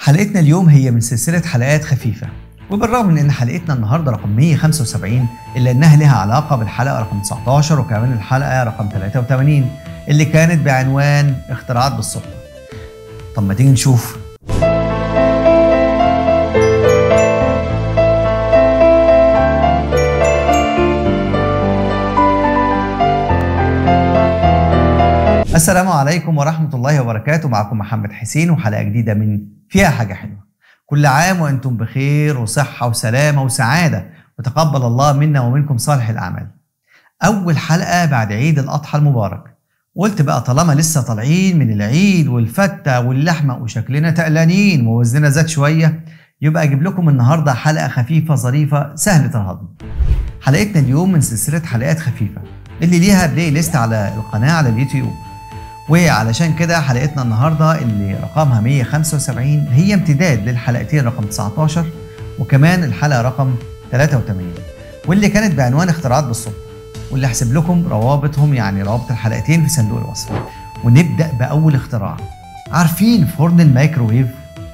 حلقتنا اليوم هي من سلسلة حلقات خفيفة وبالرغم من ان حلقتنا النهارده رقم 175 الا انها لها علاقة بالحلقة رقم 19 وكمان الحلقة رقم 83 اللي كانت بعنوان اختراعات بالصدفة طب ما تيجي نشوف السلام عليكم ورحمة الله وبركاته معكم محمد حسين وحلقة جديدة من فيها حاجة حلوة كل عام وأنتم بخير وصحة وسلامة وسعادة وتقبل الله منا ومنكم صالح الأعمال أول حلقة بعد عيد الأضحى المبارك قلت بقى طالما لسه طالعين من العيد والفتة واللحمة وشكلنا تقلانين ووزننا زاد شوية يبقى أجيب لكم النهاردة حلقة خفيفة ظريفة سهلة الهضم حلقتنا اليوم من سلسلة حلقات خفيفة اللي ليها بلاي ليست على القناة على اليوتيوب وعلشان كده حلقتنا النهارده اللي رقمها 175 هي امتداد للحلقتين رقم 19 وكمان الحلقه رقم 83 واللي كانت بعنوان اختراعات بالصدفه واللي هسيب لكم روابطهم يعني روابط الحلقتين في صندوق الوصف ونبدا باول اختراع عارفين فرن الميكروويف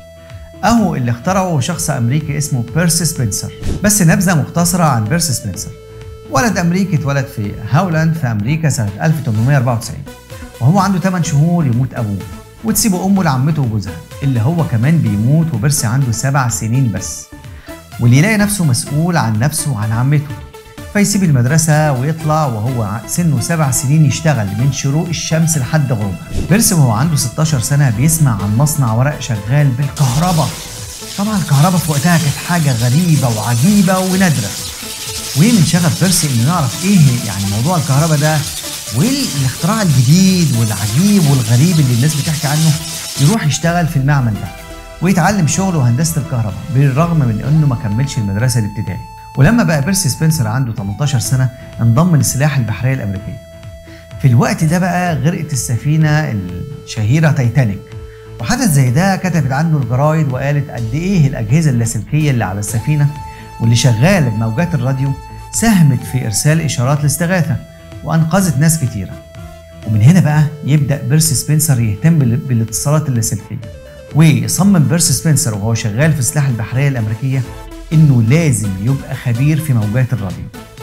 اهو اللي اخترعه شخص امريكي اسمه بيرسي سبنسر بس نبذه مختصره عن بيرسي سبنسر ولد امريكي اتولد في هاولاند في امريكا سنه 1894 وهو عنده 8 شهور يموت ابوه وتسيبه امه لعمته وجوزها اللي هو كمان بيموت وبيرسي عنده سبع سنين بس واللي يلاقي نفسه مسؤول عن نفسه وعن عمته فيسيب المدرسة ويطلع وهو سنه سبع سنين يشتغل من شروق الشمس لحد غروبها بيرسي وهو عنده 16 سنة بيسمع عن مصنع ورق شغال بالكهرباء طبعا الكهرباء في وقتها كانت حاجة غريبة وعجيبة ونادرة ومن شغف بيرسي انه يعرف ايه يعني موضوع الكهرباء ده والاختراع الجديد والعجيب والغريب اللي الناس بتحكي عنه يروح يشتغل في المعمل ده ويتعلم شغل وهندسه الكهرباء بالرغم من انه ما كملش المدرسه الابتدائي ولما بقى بيرسي سبنسر عنده 18 سنه انضم للسلاح البحريه الامريكيه في الوقت ده بقى غرقت السفينه الشهيره تايتانيك وحدث زي ده كتبت عنه الجرايد وقالت قد ايه الاجهزه اللاسلكيه اللي على السفينه واللي شغاله بموجات الراديو ساهمت في ارسال اشارات الاستغاثه وانقذت ناس كتيره ومن هنا بقى يبدا بيرسي سبنسر يهتم بالاتصالات اللاسلكيه ويصمم بيرسي سبنسر وهو شغال في السلاح البحريه الامريكيه انه لازم يبقى خبير في موجات الراديو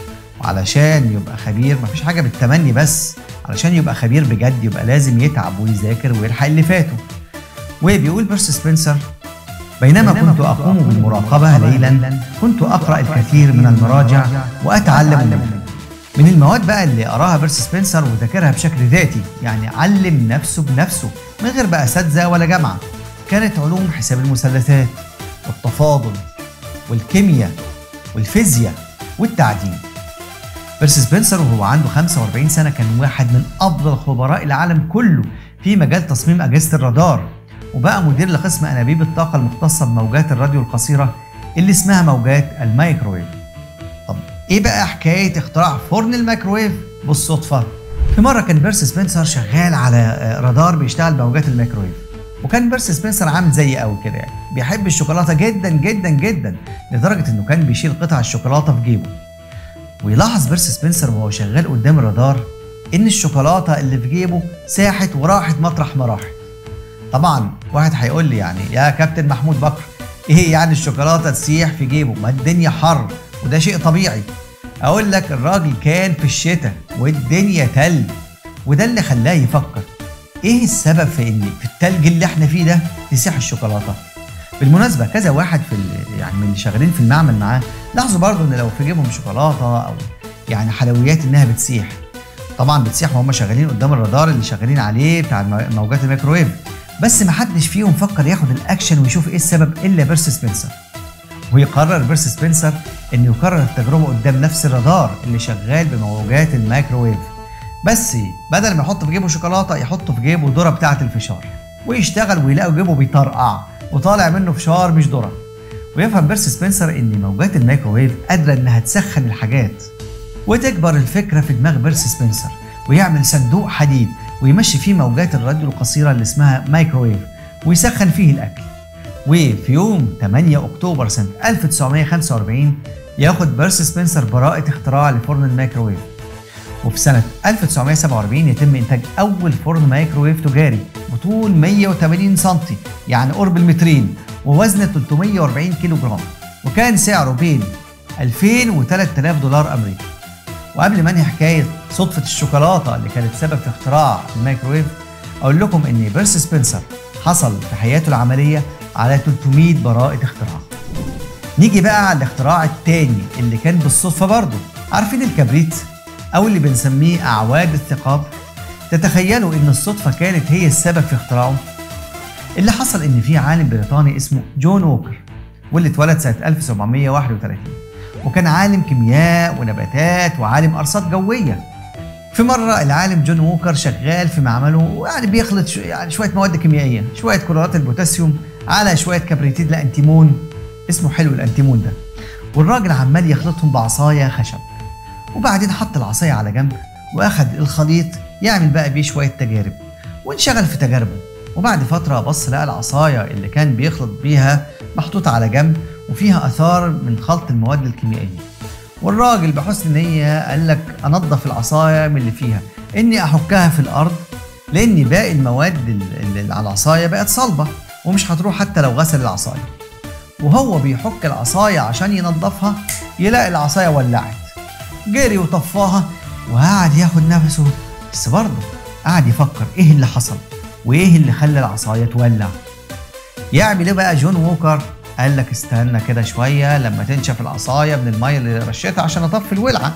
وعلشان يبقى خبير مفيش حاجه بالتمني بس علشان يبقى خبير بجد يبقى لازم يتعب ويذاكر ويلحق اللي فاته وبيقول بيرسي سبنسر بينما, بينما كنت أقوم بالمراقبة ليلا كنت أقرأ الكثير من المراجع وأتعلم منه من المواد بقى اللي قراها بيرسي سبنسر وذاكرها بشكل ذاتي يعني علم نفسه بنفسه من غير بقى اساتذه ولا جامعه كانت علوم حساب المثلثات والتفاضل والكيمياء والفيزياء والتعدين بيرسي سبنسر وهو عنده 45 سنه كان واحد من افضل خبراء العالم كله في مجال تصميم اجهزه الرادار وبقى مدير لقسم انابيب الطاقه المختصه بموجات الراديو القصيره اللي اسمها موجات الميكروويف ايه بقى حكايه اختراع فرن الميكروويف بالصدفه في مره كان بيرسي سبنسر شغال على رادار بيشتغل بموجات الميكروويف وكان بيرسي سبنسر عامل زي قوي كده يعني بيحب الشوكولاته جدا جدا جدا لدرجه انه كان بيشيل قطع الشوكولاته في جيبه ويلاحظ بيرسي سبنسر وهو شغال قدام الرادار ان الشوكولاته اللي في جيبه ساحت وراحت مطرح ما راحت طبعا واحد هيقول لي يعني يا كابتن محمود بكر ايه يعني الشوكولاته تسيح في جيبه ما الدنيا حر وده شيء طبيعي اقول لك الراجل كان في الشتاء والدنيا تلج وده اللي خلاه يفكر ايه السبب في ان في التلج اللي احنا فيه ده تسيح الشوكولاته بالمناسبه كذا واحد في يعني من اللي شغالين في المعمل معاه لاحظوا برضو ان لو في جيبهم شوكولاته او يعني حلويات انها بتسيح طبعا بتسيح وهم شغالين قدام الرادار اللي شغالين عليه بتاع موجات الميكروويف بس ما حدش فيهم فكر ياخد الاكشن ويشوف ايه السبب الا بيرسي سبنسر ويقرر بيرسي سبنسر انه يكرر التجربه قدام نفس الرادار اللي شغال بموجات الميكروويف بس بدل ما يحط في جيبه شوكولاته يحط في جيبه ذره بتاعه الفشار ويشتغل ويلاقي جيبه بيطرقع وطالع منه فشار مش ذره ويفهم بيرسي سبنسر ان موجات الميكروويف قادره انها تسخن الحاجات وتكبر الفكره في دماغ بيرسي سبنسر ويعمل صندوق حديد ويمشي فيه موجات الراديو القصيره اللي اسمها مايكروويف ويسخن فيه الاكل وفي يوم 8 اكتوبر سنه 1945 ياخد بيرسي سبنسر براءة اختراع لفرن الميكروويف وفي سنة 1947 يتم إنتاج أول فرن مايكروويف تجاري بطول 180 سم يعني قرب المترين ووزنه 340 كيلو جرام وكان سعره بين 2000 و 3000 دولار امريكي وقبل ما انهي حكايه صدفه الشوكولاته اللي كانت سبب في اختراع الميكروويف اقول لكم ان بيرس سبنسر حصل في حياته العمليه على 300 براءه اختراع نيجي بقى على الاختراع التاني اللي كان بالصدفه برضه عارفين الكبريت او اللي بنسميه اعواد الثقاب تتخيلوا ان الصدفه كانت هي السبب في اختراعه اللي حصل ان في عالم بريطاني اسمه جون ووكر واللي اتولد سنه 1731 وكان عالم كيمياء ونباتات وعالم ارصاد جويه في مرة العالم جون ووكر شغال في معمله ويعني بيخلط شو يعني شوية مواد كيميائية، شوية كلورات البوتاسيوم على شوية كبريتيد الأنتيمون اسمه حلو الأنتيمون ده. والراجل عمال يخلطهم بعصاية خشب. وبعدين حط العصاية على جنب وأخد الخليط يعمل بقى بيه شوية تجارب وانشغل في تجاربه وبعد فترة بص لقى العصاية اللي كان بيخلط بيها محطوطة على جنب وفيها آثار من خلط المواد الكيميائية والراجل بحسن نية قال لك أنظف العصاية من اللي فيها إني أحكها في الأرض لأن باقي المواد اللي على العصاية بقت صلبة ومش هتروح حتى لو غسل العصاية وهو بيحك العصاية عشان ينظفها يلاقي العصاية ولعت جري وطفاها وقعد ياخد نفسه بس برضه قعد يفكر ايه اللي حصل وايه اللي خلى العصايه تولع يعمل ايه بقى جون ووكر قال لك استنى كده شويه لما تنشف العصايه من الميه اللي رشيتها عشان اطفي الولعه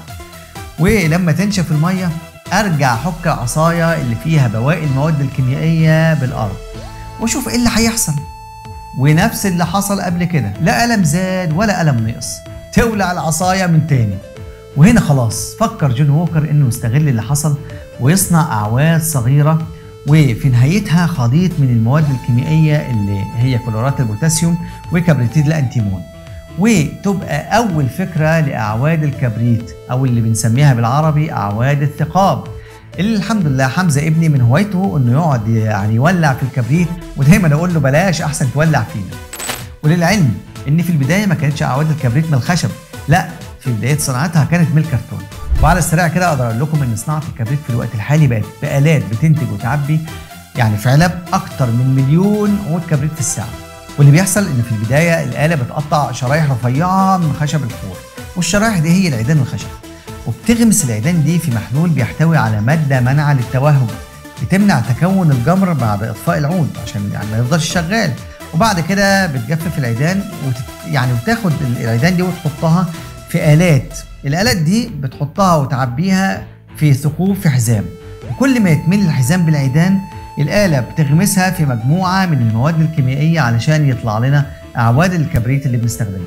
ولما تنشف الميه ارجع احك العصايه اللي فيها بواقي المواد الكيميائيه بالارض واشوف ايه اللي هيحصل ونفس اللي حصل قبل كده لا ألم زاد ولا ألم نقص تولع العصاية من تاني وهنا خلاص فكر جون ووكر انه يستغل اللي حصل ويصنع اعواد صغيره وفي نهايتها خليط من المواد الكيميائيه اللي هي كلورات البوتاسيوم وكبريتيد الانتيمون وتبقى اول فكره لاعواد الكبريت او اللي بنسميها بالعربي اعواد الثقاب اللي الحمد لله حمزه ابني من هوايته انه يقعد يعني يولع في الكبريت ودايما اقول له بلاش احسن تولع فينا وللعلم ان في البدايه ما كانتش اعواد الكبريت من الخشب لا في بدايه صناعتها كانت من الكرتون وعلى السريع كده اقدر اقول لكم ان صناعه الكبريت في الوقت الحالي بقت بالات بتنتج وتعبي يعني في علب اكتر من مليون عود كبريت في الساعه واللي بيحصل ان في البدايه الاله بتقطع شرايح رفيعه من خشب الفور والشرايح دي هي العيدان الخشب وبتغمس العيدان دي في محلول بيحتوي على ماده منع للتوهج بتمنع تكون الجمر بعد اطفاء العود عشان يعني ما يفضلش شغال وبعد كده بتجفف العيدان وتت... يعني وتاخد العيدان دي وتحطها في آلات الآلات دي بتحطها وتعبيها في ثقوب في حزام وكل ما يتمل الحزام بالعيدان الآلة بتغمسها في مجموعة من المواد الكيميائية علشان يطلع لنا أعواد الكبريت اللي بنستخدمها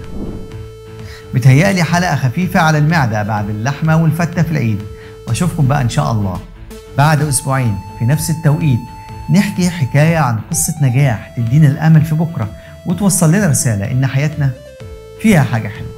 بتهيألي حلقة خفيفة على المعدة بعد اللحمة والفتة في العيد وأشوفكم بقى إن شاء الله بعد أسبوعين في نفس التوقيت نحكي حكاية عن قصة نجاح تدينا الأمل في بكرة وتوصل لنا رسالة إن حياتنا فيها حاجة حلوة